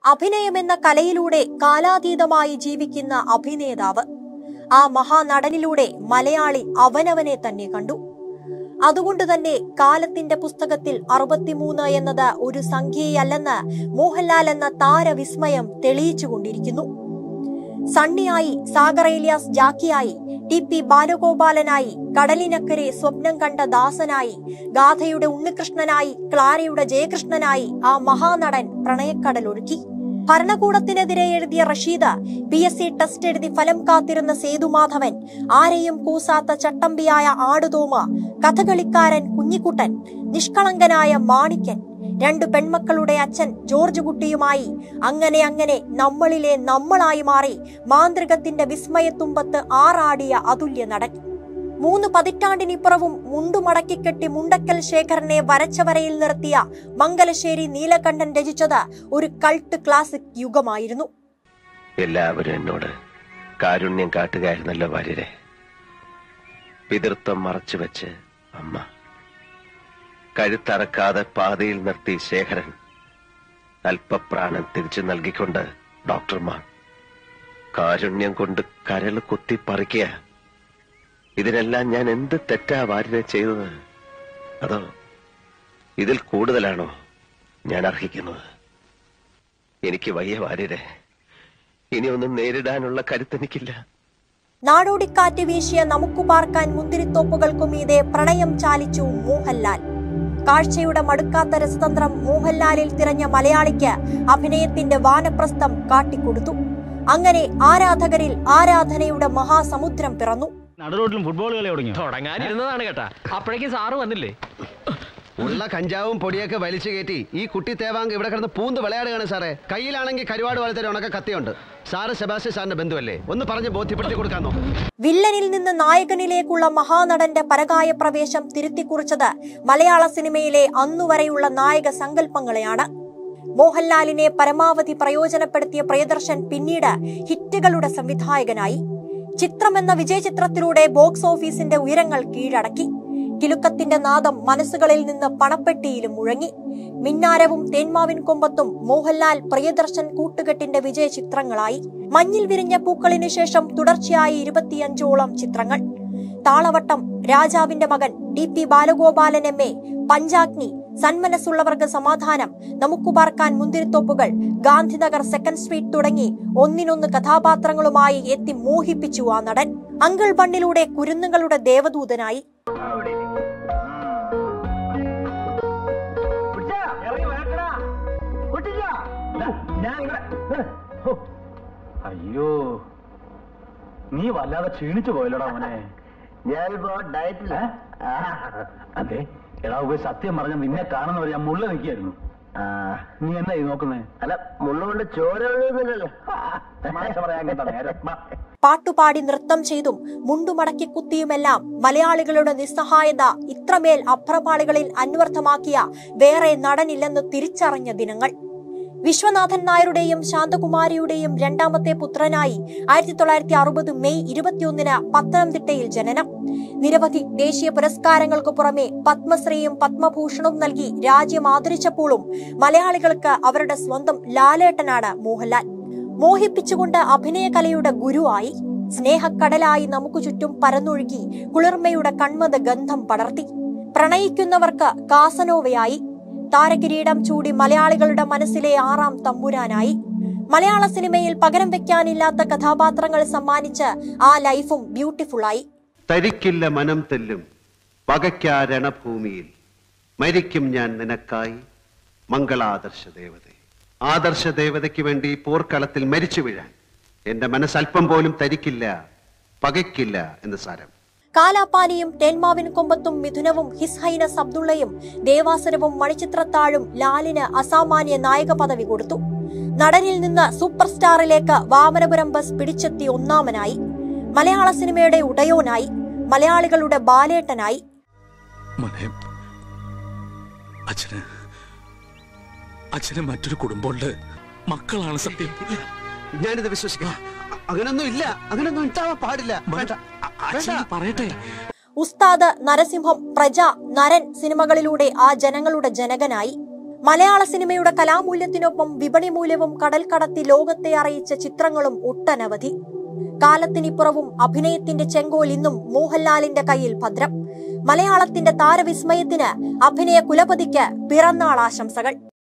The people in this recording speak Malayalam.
അഭിനയമെന്ന കലയിലൂടെ കാലാതീതമായി ജീവിക്കുന്ന അഭിനേതാവ് ആ മഹാനടനിലൂടെ മലയാളി അവനവനെ തന്നെ കണ്ടു അതുകൊണ്ട് തന്നെ കാലത്തിന്റെ പുസ്തകത്തിൽ അറുപത്തിമൂന്ന് എന്നത് ഒരു സംഖ്യയല്ലെന്ന് മോഹൻലാൽ എന്ന താരവിസ്മയം തെളിയിച്ചുകൊണ്ടിരിക്കുന്നു സണ്ണിയായി സാഗർ ഏലിയാസ് ജാക്കിയായി ടി പി ബാലഗോപാലനായി കടലിനക്കരെ സ്വപ്നം കണ്ട ദാസനായി ഗാഥയുടെ ഉണ്ണികൃഷ്ണനായി ക്ലാരയുടെ ജയകൃഷ്ണനായി ആ മഹാനടൻ പ്രണയക്കടലൊഴുക്കി ഭരണകൂടത്തിനെതിരെ എഴുതിയ Rasheed P S C test എഴുതി ഫലം കാത്തിരുന്ന സേതുമാധവൻ ആരെയും കൂസാത്ത ചട്ടമ്പിയായ ആടുതോമ കഥകളിക്കാരൻ കുഞ്ഞിക്കുട്ടൻ നിഷ്കളങ്കനായ മാണിക്കൻ രണ്ടു പെൺമക്കളുടെ അച്ഛൻ ജോർജ് കുട്ടിയുമായി അങ്ങനെ അങ്ങനെ നമ്മളിലെ നമ്മളായി മാറി മാന്ത്രികത്തിന്റെ വിസ്മയത്തുമ്പത്ത് ആറാടിയ അതുല്യ നടൻ മൂന്ന് പതിറ്റാണ്ടിനിപ്പുറവും മുണ്ടുമടക്കിക്കെട്ടി മുണ്ടക്കൽ ശേഖരനെ വരച്ച വരയിൽ നിർത്തിയ മംഗലശ്ശേരി നീലകണ്ഠൻ രചിച്ചത് ഒരു കൾട്ട് ക്ലാസിക് യുഗമായിരുന്നു എല്ലാവരും എന്നോട് കാരുണ്യം കാട്ടുകയായിരുന്നല്ലോ വാര്യരെ പിതൃത്വം മറച്ചു വെച്ച് അമ്മ കഴുത്തറക്കാതെ പാതയിൽ നിർത്തി ശേഖരൻ അല്പപ്രാണൻ തിരിച്ചു നൽകിക്കൊണ്ട് ഡോക്ടർമാർ കാരുണ്യം കൊണ്ട് കരൾ കുത്തി പറിക്കുക ഇതിനെല്ലാം ഞാൻ എന്ത് തെറ്റാ വാര്യരെ ചെയ്തത് അതോ ഇതിൽ കൂടുതലാണോ ഞാൻ അർഹിക്കുന്നത് എനിക്ക് വയ്യ വാര്യരെ ഇനി ഒന്നും നേരിടാനുള്ള കരുത്തെനിക്കില്ല നാടോടിക്കാറ്റ് വീശിയ നമുക്കു പാർക്കാൻ മുന്തിരിത്തോപ്പുകൾക്കു മീതെ പ്രണയം ചാലിച്ചു മോഹൻലാൽ കാഴ്ചയുടെ മടുക്കാത്ത രസതന്ത്രം മോഹൻലാലിൽ തിരഞ്ഞ മലയാളിക്ക് അഭിനയത്തിന്റെ വാനപ്രസ്ഥം കാട്ടിക്കൊടുത്തു അങ്ങനെ ആരാധകരിൽ ആരാധനയുടെ മഹാസമുദ്രം പിറന്നു നടുറോട്ടിലും ഫുട്ബോൾ കളി തുടങ്ങി തുടങ്ങാനിരുന്നതാണ് കേട്ടാ അപ്പോഴേക്കും സാറ് വന്നില്ലേ ഉള്ള കഞ്ചാവും പൊടിയൊക്കെ വലിച്ചു കയറ്റി ഈ കുട്ടി തേവാങ്ക് ഇവിടെ കിടന്ന് പൂന്ത് വിളയാടുകയാണ് സാറേ കയ്യിലാണെങ്കിൽ കരുവാട് പോലത്തെ ഒരു ഉണക്ക കത്തിയുണ്ട് സാറ് സെബാസ്റ്റ്യൻ സാറിന്റെ ബന്ധുവല്ലേ ഒന്ന് പറഞ്ഞ് ബോധ്യപ്പെടുത്തി കൊടുക്കാന്നോ വില്ലനിൽ നിന്ന് നായകനിലേക്കുള്ള മഹാനടന്റെ പരകായ പ്രവേശം തിരുത്തിക്കുറിച്ചത് മലയാള സിനിമയിലെ അന്നുവരെയുള്ള നായക സങ്കല്പങ്ങളെയാണ് മോഹൻലാലിനെ പരമാവധി പ്രയോജനപ്പെടുത്തിയ പ്രിയദർശൻ പിന്നീട് ഹിറ്റുകളുടെ സംവിധായകനായി ചിത്രമെന്ന വിജയചിത്രത്തിലൂടെ ബോക്സ് ഓഫീസിന്റെ ഉയരങ്ങൾ കീഴടക്കി കിലുക്കത്തിന്റെ നാദം മനസ്സുകളിൽ നിന്ന് പണപ്പെട്ടിയിലും മുഴങ്ങി മിന്നാരവും തേന്മാവിൻ കൊമ്പത്തും മോഹൻലാൽ പ്രിയദർശൻ കൂട്ടുകെട്ടിന്റെ വിജയ ചിത്രങ്ങളായി മഞ്ഞിൽ വിരിഞ്ഞ പൂക്കളിനു ശേഷം തുടർച്ചയായി ഇരുപത്തിയഞ്ചോളം ചിത്രങ്ങൾ താളവട്ടം രാജാവിന്റെ മകൻ T P Balagopalan M A Panchagni സന്മനസ്സുള്ളവർക്ക് സമാധാനം നമുക്ക് പാർക്കാൻ മുന്തിരിത്തോപ്പുകൾ ഗാന്ധിനഗർ സെക്കൻഡ് സ്ട്രീറ്റ് തുടങ്ങി ഒന്നിനൊന്ന് കഥാപാത്രങ്ങളുമായി എത്തി മോഹിപ്പിച്ചു ആ നടൻ അങ്കിൾ ബണ്ണിലൂടെ കുരുന്നുകളുടെ ദേവദൂതനായി അയ്യോ നീ വല്ലാതെ ക്ഷീണിച്ചു പോയല്ലോടാ മോനെ ഞാനിപ്പോ ഡയറ്റില്ല അതെ എടാ ഉപ സത്യം പറഞ്ഞ നിന്നെ കാണുന്നവർ ഞാൻ മുള്ള നിൽക്കായിരുന്നു നീ എന്നാ ഈ നോക്കുന്നേ അല്ല മുള്ളുകൊണ്ട് ചോര ഒഴുകുന്നില്ലല്ലോ തമാശ പറയാൻ കേട്ടോ നേരം വാ. പാട്ടുപാടി നൃത്തം ചെയ്തും മുണ്ടുമടക്കി കുത്തിയുമെല്ലാം മലയാളികളുടെ നിസ്സഹായത ഇത്രമേൽ അപ്രപാളികളിൽ അന്വർത്ഥമാക്കിയ വേറെ നടനില്ലെന്ന് തിരിച്ചറിഞ്ഞ ദിനങ്ങൾ വിശ്വനാഥൻ നായരുടെയും ശാന്തകുമാരിയുടെയും രണ്ടാമത്തെ പുത്രനായി ആയിരത്തി തൊള്ളായിരത്തി അറുപത് മെയ് ഇരുപത്തിയൊന്നിന് പത്തനംതിട്ടയിൽ ജനനം നിരവധി ദേശീയ പുരസ്കാരങ്ങൾക്ക് പുറമെ പത്മശ്രീയും പത്മഭൂഷണവും നൽകി രാജ്യം ആദരിച്ചപ്പോഴും മലയാളികൾക്ക് അവരുടെ സ്വന്തം ലാലേട്ടനാണ് മോഹൻലാൽ മോഹിപ്പിച്ചുകൊണ്ട് അഭിനയകലയുടെ ഗുരുവായി സ്നേഹക്കടലായി നമുക്ക് ചുറ്റും പരന്നൊഴുകി കുളിർമയുടെ കൺമത ഗന്ധം പടർത്തി പ്രണയിക്കുന്നവർക്ക് കാസനോവയായി താരകിരീടം ചൂടി മലയാളികളുടെ മനസ്സിലെ ആറാം തമ്പുരാനായി മലയാള സിനിമയിൽ പകരം വെക്കാനില്ലാത്ത കഥാപാത്രങ്ങൾ സമ്മാനിച്ച് ആ ലൈഫും ബ്യൂട്ടിഫുള്ളായി തരിക്കില്ല മനം തെല്ലും പകയ്ക്കാ രണഭൂമിയിൽ മരിക്കും ഞാൻ നിനക്കായി മംഗളാദർശ ദേവതേ ആദർശ ദേവതയ്ക്ക് വേണ്ടി പോർക്കളത്തിൽ മരിച്ചു വീഴാൻ എന്റെ മനസ്സല്പം പോലും തരിക്കില്ല പകയ്ക്കില്ല എന്ന് സാരം കാലാപ്പാനിയും തേന്മാവിൻ കൊമ്പത്തും മിഥുനവും ഹിസ്ഹൈനസ് അബ്ദുള്ളയും ദേവാസുരവും മണിച്ചിത്രത്താഴും ലാലിന് അസാമാന്യ നായക പദവി കൊടുത്തു നടനിൽ നിന്ന് സൂപ്പർ സ്റ്റാറിലേക്ക് വാമനപുരം ബസ് പിടിച്ചെത്തി ഒന്നാമനായി മലയാള സിനിമയുടെ ഉടയോനായി മലയാളികളുടെ ബാലേട്ടനായി മോനെ അച്ഛന് അച്ഛന് മറ്റൊരു കുടുംബമുണ്ട് മക്കളാണ് സത്യം ഞാനിത് വിശ്വസിക്കാം അങ്ങനൊന്നും ഇല്ല അങ്ങനൊന്നും ഉണ്ടാവാൻ പാടില്ല വേണ്ട. അച്ഛൻ പറയട്ടെ ഉസ്താദ് നരസിംഹം പ്രജ നരൻ സിനിമകളിലൂടെ ആ ജനങ്ങളുടെ ജനകനായി മലയാള സിനിമയുടെ കലാമൂല്യത്തിനൊപ്പം വിപണി മൂല്യവും കടൽ കടത്തി ലോകത്തെ അറിയിച്ച ചിത്രങ്ങളും ഒട്ടനവധി കാലത്തിനിപ്പുറവും അഭിനയത്തിന്റെ ചെങ്കോൽ ഇന്നും മോഹൻലാലിന്റെ കയ്യിൽ ഭദ്രം മലയാളത്തിന്റെ താരവിസ്മയത്തിന് അഭിനയ കുലപതിക്ക് പിറന്നാൾ ആശംസകൾ